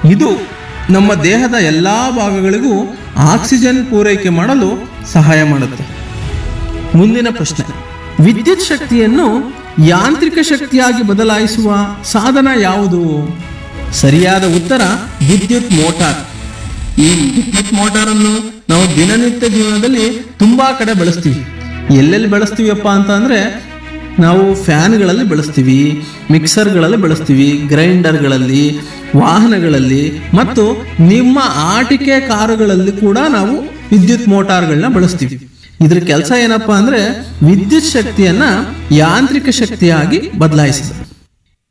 ಇದು ನಮ್ಮ ದೇಹದ ಎಲ್ಲ ಭಾಗಗಳಿಗೂ ಆಕ್ಸಿಜನ್ ಪೂರೈಕೆ ಮಾಡಲು ಸಹಾಯ ಮಾಡುತ್ತೆ ಮುಂದಿನ ಪ್ರಶ್ನೆ ವಿದ್ಯುತ್ ಶಕ್ತಿಯನ್ನು ಯಾಂತ್ರಿಕ ಶಕ್ತಿಯಾಗಿ ಬದಲಾಯಿಸುವ ಸಾಧನ ಯಾವುದು ಸರಿಯಾದ ಉತ್ತರ ವಿದ್ಯುತ್ ಮೋಟಾರ್ ಈ ವಿದ್ಯುತ್ ಮೋಟಾರ್ ಅನ್ನು ನಾವು ದಿನನಿತ್ಯ ಜೀವನದಲ್ಲಿ ತುಂಬಾ ಕಡೆ ಬಳಸ್ತೀವಿ ಎಲ್ಲೆಲ್ಲಿ ಬಳಸ್ತೀವಪ್ಪ ಅಂತ ಅಂದ್ರೆ ನಾವು ಫ್ಯಾನ್ಗಳಲ್ಲಿ ಬಳಸ್ತೀವಿ ಮಿಕ್ಸರ್ಗಳಲ್ಲಿ ಬಳಸ್ತೀವಿ ಗ್ರೈಂಡರ್ಗಳಲ್ಲಿ ವಾಹನಗಳಲ್ಲಿ ಮತ್ತು ನಿಮ್ಮ ಆಟಿಕೆ ಕಾರುಗಳಲ್ಲಿ ಕೂಡ ನಾವು ವಿದ್ಯುತ್ ಮೋಟಾರ್ಗಳನ್ನ ಬಳಸ್ತೀವಿ ಇದ್ರ ಕೆಲಸ ಏನಪ್ಪಾ ಅಂದ್ರೆ ವಿದ್ಯುತ್ ಶಕ್ತಿಯನ್ನ ಯಾಂತ್ರಿಕ ಶಕ್ತಿಯಾಗಿ ಬದಲಾಯಿಸಿದೆ